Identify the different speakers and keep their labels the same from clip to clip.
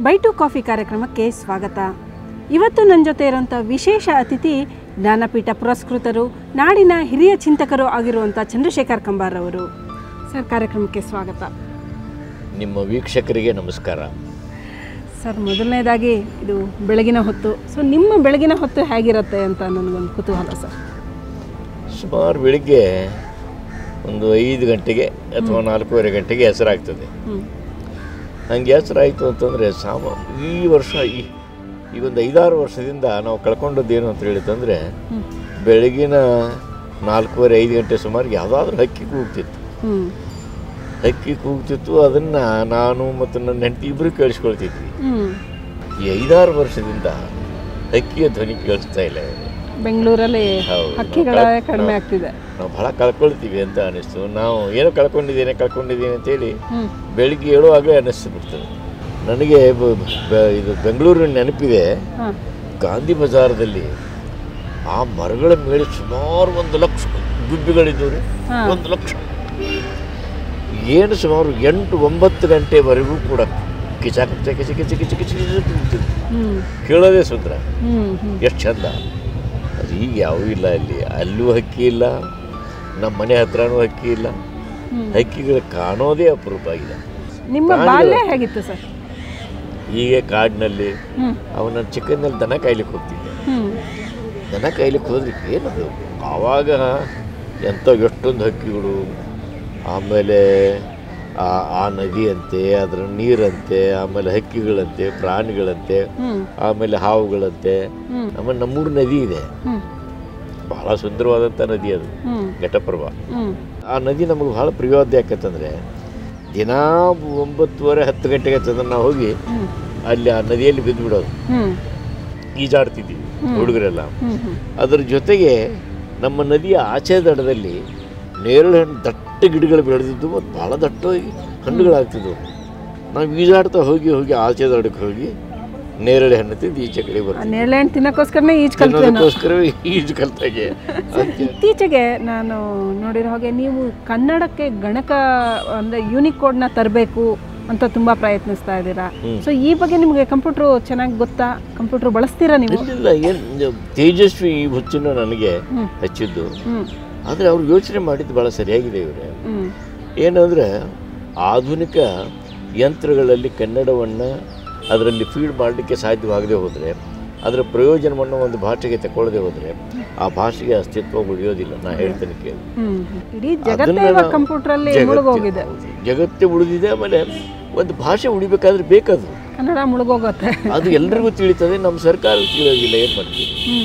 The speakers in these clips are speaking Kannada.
Speaker 1: ಬೈಟು ಕಾಫಿ ಕಾರ್ಯಕ್ರಮಕ್ಕೆ ಸ್ವಾಗತ ಇವತ್ತು ನನ್ನ ಜೊತೆ ಇರುವಂಥ ವಿಶೇಷ ಅತಿಥಿ ಜ್ಞಾನಪೀಠ ಪುರಸ್ಕೃತರು ನಾಡಿನ ಹಿರಿಯ ಚಿಂತಕರು ಆಗಿರುವಂಥ ಚಂದ್ರಶೇಖರ್ ಕಂಬಾರ್ ಅವರು ಸರ್ ಕಾರ್ಯಕ್ರಮಕ್ಕೆ ಸ್ವಾಗತ
Speaker 2: ನಿಮ್ಮ ವೀಕ್ಷಕರಿಗೆ ನಮಸ್ಕಾರ
Speaker 1: ಸರ್ ಮೊದಲನೇದಾಗಿ ಇದು ಬೆಳಗಿನ ಹೊತ್ತು ಸೊ ನಿಮ್ಮ ಬೆಳಗಿನ ಹೊತ್ತು ಹೇಗಿರುತ್ತೆ ಅಂತ ನನಗೊಂದು ಕುತೂಹಲ ಸರ್
Speaker 2: ಸುಮಾರು ಬೆಳಿಗ್ಗೆ ಒಂದು ಐದು ಗಂಟೆಗೆ ಅಥವಾ ನಾಲ್ಕೂವರೆ ಗಂಟೆಗೆ ಹೆಸರಾಗ್ತದೆ
Speaker 1: ಹ್ಞೂ
Speaker 2: ನನಗೆ ಹೆಸರಾಯಿತು ಅಂತಂದರೆ ಸಾಮ ಈ ವರ್ಷ ಈ ಈ ಒಂದು ಐದಾರು ವರ್ಷದಿಂದ ನಾವು ಕಳ್ಕೊಂಡದ್ದು ಏನು ಅಂತ ಹೇಳಿತಂದರೆ
Speaker 1: ಹ್ಞೂ
Speaker 2: ಬೆಳಗಿನ ನಾಲ್ಕೂವರೆ ಐದು ಗಂಟೆ ಸುಮಾರು ಯಾವುದಾದ್ರೂ ಹಕ್ಕಿ ಕೂಗ್ತಿತ್ತು
Speaker 1: ಹ್ಞೂ
Speaker 2: ಹಕ್ಕಿ ಕೂಗ್ತಿತ್ತು ಅದನ್ನು ನಾನು ಮತ್ತು ನನ್ನ ಹೆಂಡತಿ ಇಬ್ಬರು ಕೇಳಿಸ್ಕೊಳ್ತಿದ್ವಿ
Speaker 1: ಹ್ಞೂ
Speaker 2: ಈ ಐದಾರು ವರ್ಷದಿಂದ ಹಕ್ಕಿಯ ಧ್ವನಿ ಕೇಳಿಸ್ತಾ ಇಲ್ಲ ಇವಾಗ.
Speaker 1: ಬೆಂಗಳೂರಲ್ಲಿ
Speaker 2: ಹೌದು.
Speaker 1: ಹಕ್ಕಿಗಳೇ
Speaker 2: ನಾವು-
Speaker 1: ಕಡಿಮೆ
Speaker 2: ನಾವು-
Speaker 1: ಆಗ್ತಿದೆ
Speaker 2: ನಾವು ಭಾಳ ಕಳ್ಕೊಳ್ತೀವಿ ಅಂತ ಅನಿಸ್ತು ನಾವು ಏನೋ ಕಳ್ಕೊಂಡಿದ್ದೇನೆ ಕಳ್ಕೊಂಡಿದ್ದೀನಿ ಅಂತೇಳಿ
Speaker 1: ಹ್ಞೂ
Speaker 2: ಬೆಳಿಗ್ಗೆ ಹೇಳುವಾಗಲೇ ಅನ್ನಿಸ್ತು ಬಿಡ್ತದೆ ನನಗೆ ಬ- ಬ- ಇದು ಬೆಂಗಳೂರಿನ ನೆನಪಿದೆ
Speaker 1: ಹಾಂ
Speaker 2: ಗಾಂಧಿ ಬಜಾರದಲ್ಲಿ ಆ ಮರಗಳ ಮೇಲೆ ಸುಮಾರು ಒಂದು ಲಕ್ಷ ಗುಬ್ಬಿಗಳಿದ್ದವು ರೀ
Speaker 1: ಹಾ.
Speaker 2: ಒಂದು ಲಕ್ಷ ಏನು ಸುಮಾರು ಎಂಟು ಒಂಬತ್ತು ಗಂಟೆವರೆಗೂ ಕೂಡ ಕಿಚಾಕ ಕಿಚ ಕಿಚ ಕಿಚ ಕಿಚ ಕಿಚ ಕಿಚ ಕೂಗ್ತಿದ್ವು.
Speaker 1: ಹ್ಞೂ
Speaker 2: ಕೇಳೋದೇ ಸುಂದರ
Speaker 1: ಹ್ಞೂ ಹ್ಞೂ
Speaker 2: ಎಷ್ಟು ಚಂದ ಅದು ಈಗ ಯಾವೂ ಇಲ್ಲ ಅಲ್ಲಿ ಅಲ್ಲೂ ಹಕ್ಕಿ ಇಲ್ಲ ನಮ್ಮ ಮನೆ ಹತ್ರನೂ ಹಕ್ಕಿ ಇಲ್ಲ
Speaker 1: ಹ್ಮ್.
Speaker 2: ಹಕ್ಕಿಗಳು ಕಾಣೋದೇ ಅಪರೂಪ ಆಗಿದೆ
Speaker 1: ನಿಮ್ಮ ಬಾಲ್ಯ ಹೇಗಿತ್ತು ಸರ್
Speaker 2: ಹೀಗೆ ಕಾಡಿನಲ್ಲಿ
Speaker 1: ಹ್ಞೂ
Speaker 2: ಅವನ ಚಿಕ್ಕಂದಲ್ಲಿ ದನ ಕಾಯ್ಲಿಕ್ಕೆ ಹೋಗ್ತಿದ್ದೆ
Speaker 1: ಹ್ಞೂ
Speaker 2: ದನ ಕಾಯ್ಲಿಕ್ಕೆ ಹೋದ್ರೆ ಏನದು ಆವಾಗ ಎಂಥ ಎಷ್ಟೊಂದು ಹಕ್ಕಿಗಳು ಆಮೇಲೆ ಆ ಆ ನದಿಯಂತೆ ಅದರ ನೀರಂತೆ ಆಮೇಲೆ ಹಕ್ಕಿಗಳಂತೆ ಪ್ರಾಣಿಗಳಂತೆ
Speaker 1: ಹ್ಞೂ
Speaker 2: ಆಮೇಲೆ ಹಾವುಗಳಂತೆ
Speaker 1: ಹ್ಞೂ
Speaker 2: ಆಮೇಲೆ ನಮ್ಮೂರು ನದಿ ಇದೆ
Speaker 1: ಹ್ಞೂ
Speaker 2: ಬಹಳ ಸುಂದರವಾದಂಥ ನದಿ ಅದು
Speaker 1: ಹ್ಞೂ
Speaker 2: ಘಟಪ್ರಭಾ
Speaker 1: ಹ್ಞೂ
Speaker 2: ಆ ನದಿ ನಮಗೆ ಭಾಳ ಪ್ರಿಯವಾದ ಯಾಕಂತಂದರೆ ದಿನಾ ಒಂಬತ್ತುವರೆ ಹತ್ತು ಗಂಟೆಗೆ ಅಂತಂದ್ರೆ ನಾವು ಹೋಗಿ
Speaker 1: ಹ್ಞೂ
Speaker 2: ಅಲ್ಲಿ ಆ ನದಿಯಲ್ಲಿ ಬಿದ್ದು ಬಿಡೋದು
Speaker 1: ಹ್ಞೂ
Speaker 2: ಈಜಾಡ್ತಿದ್ವಿ ಹುಡುಗರೆಲ್ಲ
Speaker 1: ಹ್ಞೂ ಹ್ಞೂ
Speaker 2: ಅದ್ರ ಜೊತೆಗೆ ನಮ್ಮ ನದಿಯ ಆಚೆ ದಡದಲ್ಲಿ ನೇರಳೆ ಹಣ್ಣು ದಟ್ಟ ಗಿಡಗಳು ಬೆಳೆದಿದ್ದು ಮತ್ತು ಭಾಳ ದಟ್ಟವಾಗಿ ಹಣ್ಣುಗಳಾಗ್ತಿದ್ವು ನಾವು ಈಜಾಡ್ತಾ ಹೋಗಿ ಹೋಗಿ ಆಚೆ ದಡಕ್ಕೆ ಹೋಗಿ ನೇರಳೆ ಹಣ್ಣು ತಿಂದು ಈಚೆ ಕಡೆ ಬರ್ತೀವಿ
Speaker 1: ನೇರಳೆ ಹಣ್ಣು ತಿನ್ನೋಕ್ಕೋಸ್ಕರನೇ ಈಜು ಕಲ್ತ್ವಿ ನಾವು
Speaker 2: ತಿನ್ನೋದಕ್ಕೋಸ್ಕರವೇ ಈಜು ಕಲ್ತಾಗೆ
Speaker 1: ಇತ್ತೀಚೆಗೆ ನಾನು ನೋಡಿರೋ ಹಾಗೆ ನೀವು ಕನ್ನಡಕ್ಕೆ ಗಣಕ ಅಂದರೆ ಯೂನಿಕ್ ಕೋಡ್ನ ತರಬೇಕು ಅಂತ ತುಂಬ ಪ್ರಯತ್ನಿಸ್ತಾ ಇದ್ದೀರಾ
Speaker 2: ಹ್ಮ್.
Speaker 1: ಸೊ ಈ ಬಗ್ಗೆ ನಿಮಗೆ ಕಂಪ್ಯೂಟ್ರು ಚೆನ್ನಾಗಿ ಗೊತ್ತಾ ಕಂಪ್ಯೂಟ್ರ್ ಬಳಸ್ತೀರಾ ನೀವು
Speaker 2: ಇಲ್ಲ ಏನು ತೇಜಸ್ವಿ ಈ ಹುಚ್ಚನ್ನು ನನಗೆ
Speaker 1: ಹ್ಮ್.
Speaker 2: ಹಚ್ಚಿದ್ದು
Speaker 1: ಹ್ಞೂ
Speaker 2: ಆದರೆ ಅವ್ರು ಯೋಚನೆ ಮಾಡಿದ್ದು ಭಾಳ ಸರಿಯಾಗಿದೆ ಇವರೇ
Speaker 1: ಹ್ಞೂ
Speaker 2: ಏನಂದರೆ ಆಧುನಿಕ ಯಂತ್ರಗಳಲ್ಲಿ ಕನ್ನಡವನ್ನು ಅದರಲ್ಲಿ ಫೀಡ್ ಮಾಡಲಿಕ್ಕೆ ಸಾಧ್ಯವಾಗದೆ ಹೋದರೆ ಅದರ ಪ್ರಯೋಜನವನ್ನು ಒಂದು ಭಾಷೆಗೆ ತಗೊಳ್ಳದೆ ಹೋದರೆ ಆ ಭಾಷೆಗೆ ಅಸ್ತಿತ್ವ ಉಳಿಯೋದಿಲ್ಲ ನಾ ಹೇಳ್ತೇನೆ ಕೇಳಿ
Speaker 1: ಹ್ಞೂ ಇಡೀ ಜಗತ್ತೇ
Speaker 2: ಅದನ್ನ
Speaker 1: ಇವಾಗ
Speaker 2: ನಾವು-
Speaker 1: ಕಂಪ್ಯೂಟ್ರಲ್ಲಿ
Speaker 2: ಜಗತ್ತೇ-
Speaker 1: ಮುಳುಗೋಗಿದೆ
Speaker 2: ಹೌದು. ಜಗತ್ತೇ ಉಳಿದಿದೆ ಆಮೇಲೆ ಒಂದು ಭಾಷೆ ಉಳಿಬೇಕಾದ್ರೆ ಬೇಕದು
Speaker 1: ಕನ್ನಡ ಮುಳುಗೋಗುತ್ತೆ
Speaker 2: ಅದು ಎಲ್ರಿಗೂ ತಿಳಿತದೆ ನಮ್ಮ ಸರ್ಕಾರ ತಿಳಿಯೋದಿಲ್ಲ ಏನು ಮಾಡ್ತೀವಿ
Speaker 1: ಹ್ಞೂ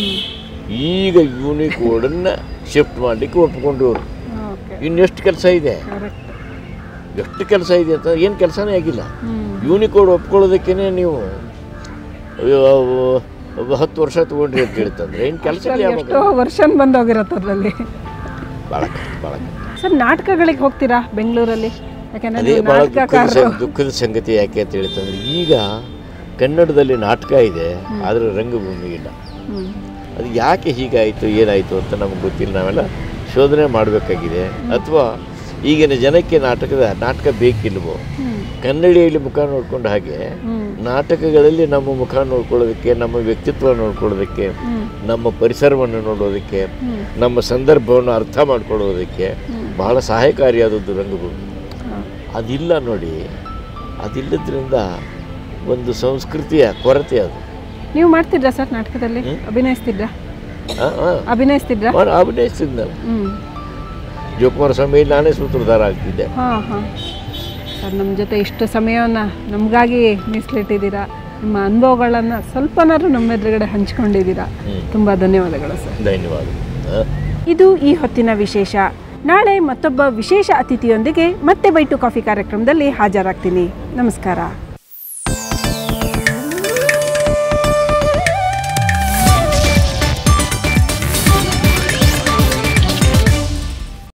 Speaker 2: ಈಗ ಯೂನಿಕೋಡನ್ನು ಶಿಫ್ಟ್ ಮಾಡಲಿಕ್ಕೆ ಒಪ್ಪಿಕೊಂಡು
Speaker 1: ಓಕೆ
Speaker 2: ಇನ್ನೆಷ್ಟು ಕೆಲಸ ಇದೆ
Speaker 1: ಕರೆಕ್ಟ್
Speaker 2: ಎಷ್ಟು ಕೆಲಸ ಇದೆ ಅಂತ ಏನು ಕೆಲಸನೇ ಆಗಿಲ್ಲ
Speaker 1: ಹ್ಞೂ
Speaker 2: ಯೂನಿಕೋಡ್ ಒಪ್ಕೊಳ್ಳೋದಕ್ಕೇ ನೀವು ಅಯ್ಯೋ, ಅವು ಒಬ್ಬ ಹತ್ತು ವರ್ಷ ತೊಗೊಂಡ್ರಿ ಅಂತ ಹೇಳ್ತಂದ್ರೆ ಇನ್ನು ಕೆಲಸ
Speaker 1: ಎಷ್ಟೋ ವರ್ಷನ್ ಬಂದೋಗಿರತ್ತೆ ಅದರಲ್ಲಿ
Speaker 2: ಭಾಳ ಭಾಳ
Speaker 1: ಸರ್ ನಾಟಕಗಳಿಗೆ ಹೋಗ್ತೀರಾ ಬೆಂಗಳೂರಲ್ಲಿ ಯಾಕಂದ್ರೆ
Speaker 2: ಅದೇ
Speaker 1: ನೀವು
Speaker 2: ಭಾಳ ದುಃಖದ
Speaker 1: ನಾಟಕಕಾರರು
Speaker 2: ಸಂ- ದುಃಖದ ಸಂಗತಿ ಯಾಕೆ ಅಂತ ಹೇಳ್ತಂದ್ರೆ ಈಗ ಕನ್ನಡದಲ್ಲಿ ನಾಟಕ ಇದೆ ಆದರೆ ರಂಗಭೂಮಿ ಇಲ್ಲ
Speaker 1: ಹ್ಮ್.
Speaker 2: ಅದು ಯಾಕೆ ಹೀಗಾಯಿತು ಏನಾಯಿತು ಅಂತ ನಮಗೆ ಗೊತ್ತಿಲ್ಲ ನಾವೆಲ್ಲ ಶೋಧನೆ ಮಾಡಬೇಕಾಗಿದೆ ಅಥವಾ ಈಗಿನ ಜನಕ್ಕೆ ನಾಟಕದ ನಾಟಕ ಬೇಕಿಲ್ವೋ
Speaker 1: ಹ್ಮ್.
Speaker 2: ಕನ್ನಡಿಯಲ್ಲಿ ಮುಖ ನೋಡ್ಕೊಂಡು ಹಾಗೆ
Speaker 1: ಹ್ಮ್.
Speaker 2: ನಾಟಕಗಳಲ್ಲಿ ನಮ್ಮ ಮುಖ ನೋಡ್ಕೊಳ್ಳೋದಕ್ಕೆ ನಮ್ಮ ವ್ಯಕ್ತಿತ್ವ ನೋಡ್ಕೊಳ್ಳೋದಕ್ಕೆ
Speaker 1: ಹ್ಮ್.
Speaker 2: ನಮ್ಮ ಪರಿಸರವನ್ನು ನೋಡೋದಕ್ಕೆ
Speaker 1: ಹ್ಮ್.
Speaker 2: ನಮ್ಮ ಸಂದರ್ಭವನ್ನು ಅರ್ಥ ಮಾಡ್ಕೊಳ್ಳೋದಕ್ಕೆ ಬಹಳ ಸಹಾಯಕಾರಿಯಾದದ್ದು ರಂಗಭೂಮಿ
Speaker 1: ಹಾ.
Speaker 2: ಅದಿಲ್ಲ ನೋಡಿ ಅದಿಲ್ಲದ್ರಿಂದ ಒಂದು ಸಂಸ್ಕೃತಿಯ ಕೊರತೆ ಅದು
Speaker 1: ನೀವು ಮಾಡ್ತಿದ್ರಾ ಸರ್ ನಾಟಕದಲ್ಲಿ ಅಭಿನಯಿಸ್ತಿದ್ರಾ
Speaker 2: ಆ, ಆ.
Speaker 1: ಅಭಿನಯಿಸ್ತಿದ್ರಾ
Speaker 2: ಮಾಡ್- ಅಭಿನಯಿಸ್ತಿದ್ದೆ ನಾನು
Speaker 1: ಹ್ಮ್
Speaker 2: ಜೋಕುಮಾರ ಸ್ವಾಮಿ ನಾನೇ ಸೂತ್ರಧಾರ ಆಗ್ತಿದ್ದೆ
Speaker 1: ಹಾಂ ಹಾಂ ಸರ್ ನಮ್ಮ ಜೊತೆ ಇಷ್ಟು ಸಮಯವನ್ನು ನಮಗಾಗಿ ಮೀಸಲಿಟ್ಟಿದ್ದೀರಾ ನಿಮ್ಮ ಅನುಭವಗಳನ್ನು ಸ್ವಲ್ಪನಾದ್ರೂ ನಮ್ಮ ಎದುರುಗಡೆ ಹಂಚ್ಕೊಂಡಿದ್ದೀರಾ
Speaker 2: ಹ್ಮ್.
Speaker 1: ತುಂಬ ಧನ್ಯವಾದಗಳು ಸರ್
Speaker 2: ಧನ್ಯವಾದ ಆ.
Speaker 1: ಇದು ಈ ಹೊತ್ತಿನ ವಿಶೇಷ ನಾಳೆ ಮತ್ತೊಬ್ಬ ವಿಶೇಷ ಅತಿಥಿಯೊಂದಿಗೆ ಮತ್ತೆ ಬೈಟು ಕಾಫಿ ಕಾರ್ಯಕ್ರಮದಲ್ಲಿ ಹಾಜರಾಗ್ತೀನಿ ನಮಸ್ಕಾರ